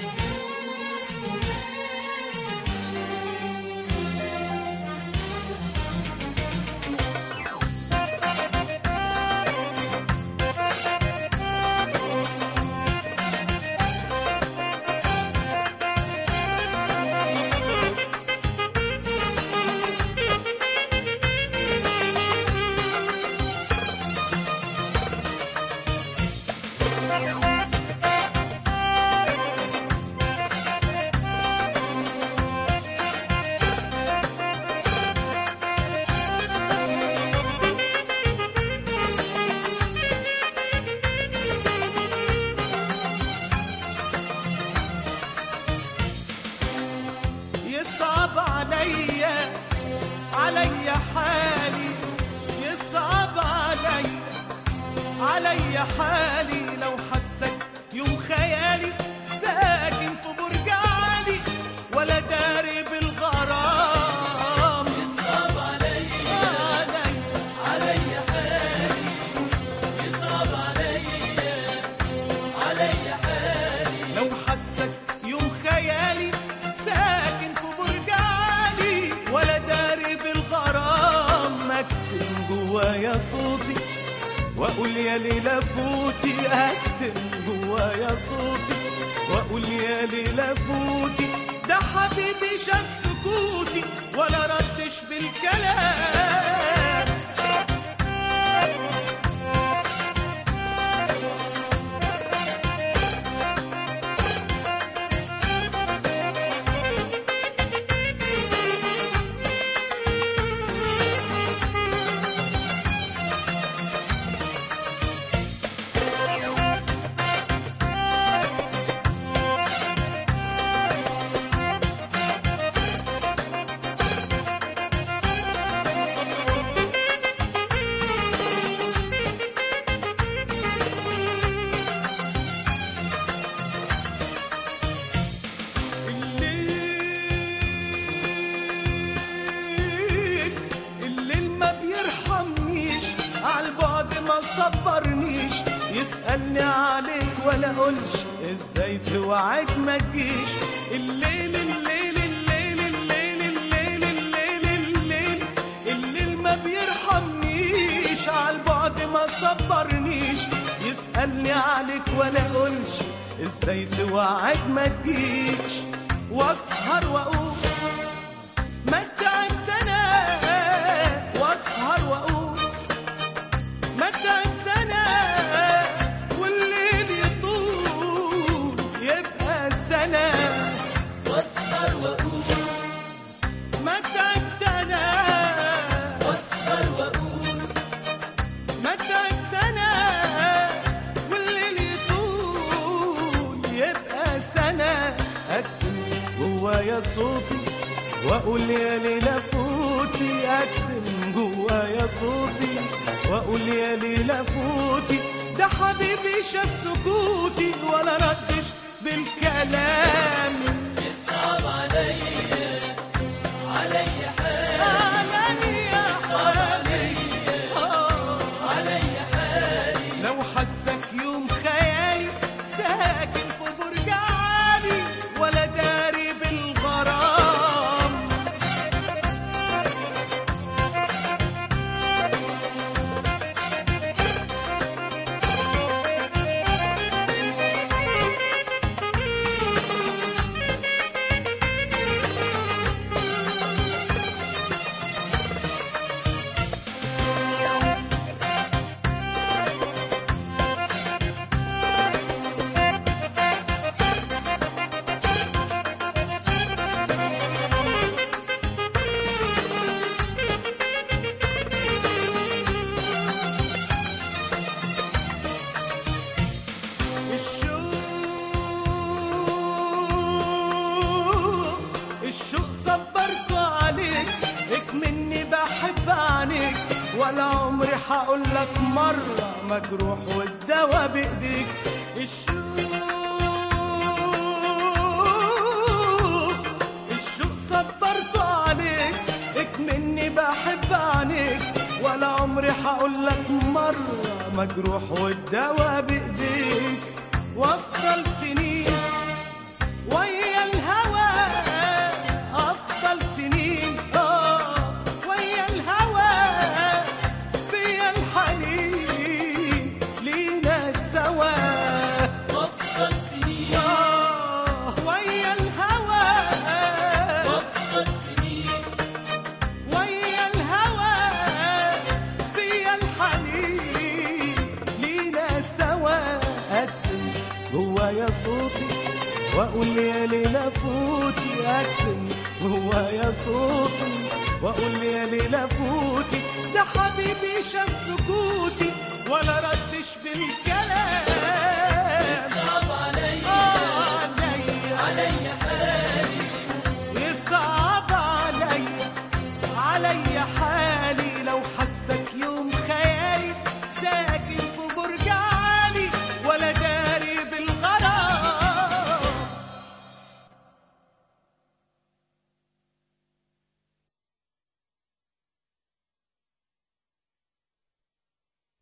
يصعب عليا عليا حالي يصعب عليا عليا حالي لو حسك يوم خيالي ساكن في برج عالي ولا داري بالغرام يصعب عليا عليا حالي يصعب عليا عليا حالي لو حسك يوم خيالي ساكن في برج عالي ولا داري بالغرام اكتم جوايا صوتي واقول يا ليلى فوتي اكتم جوايا صوتي واقول يا ليلى فوتي ده حبيبي شاف سكوتي ولا ردش بالكلام الليل الليل ما بيرحمنيش عالبعد ما صبرنيش يسألني عليك ولا قولش ازاي توعد ما تجيش الليل الليل الليل الليل الليل الليل الليل الليل ما بيرحمنيش عالبعد ما صبرنيش يسألني عليك ولا قولش ازاي توعد ما تجيش واسهر واقول ما تعبتنا واسهر واقول ما تعبتنا والليل يطول يبقى سنة واسهر واقول ما تعبتنا واسهر واقول ما تعبتنا والليل يطول يبقى سنة أكتم جوايا صوتي وأقول يا ليلى فوتي أكتم جوايا صوتي وأقول يا ليلى فوتي ده حبيبي شاف سكوتي ولا ردش بالكلام يصعب عليا عليا حالي عليا حالي آه. عليا حالي لو حسك يوم خيالي ساكن في برج عالي ولا داري بالغرام الشوق الشوق صبرت عليك هيك مني بحب عنيك ولا عمري حقول لك مرة مجروح والدوا بإيديك الشوق الشوق صبرت عليك هيك مني بحب عنيك ولا عمري حقول لك مرة مجروح والدوا بإيديك وافضل سنين واقول يا ليلى فوتي اكتم وهو يا صوتي واقول يا ليلى فوتي ده حبيبي شاف سكوتي ولا ردش بالكلام صعب عليا آه عليا عليا حالي يصعب عليا عليا حالي لو حس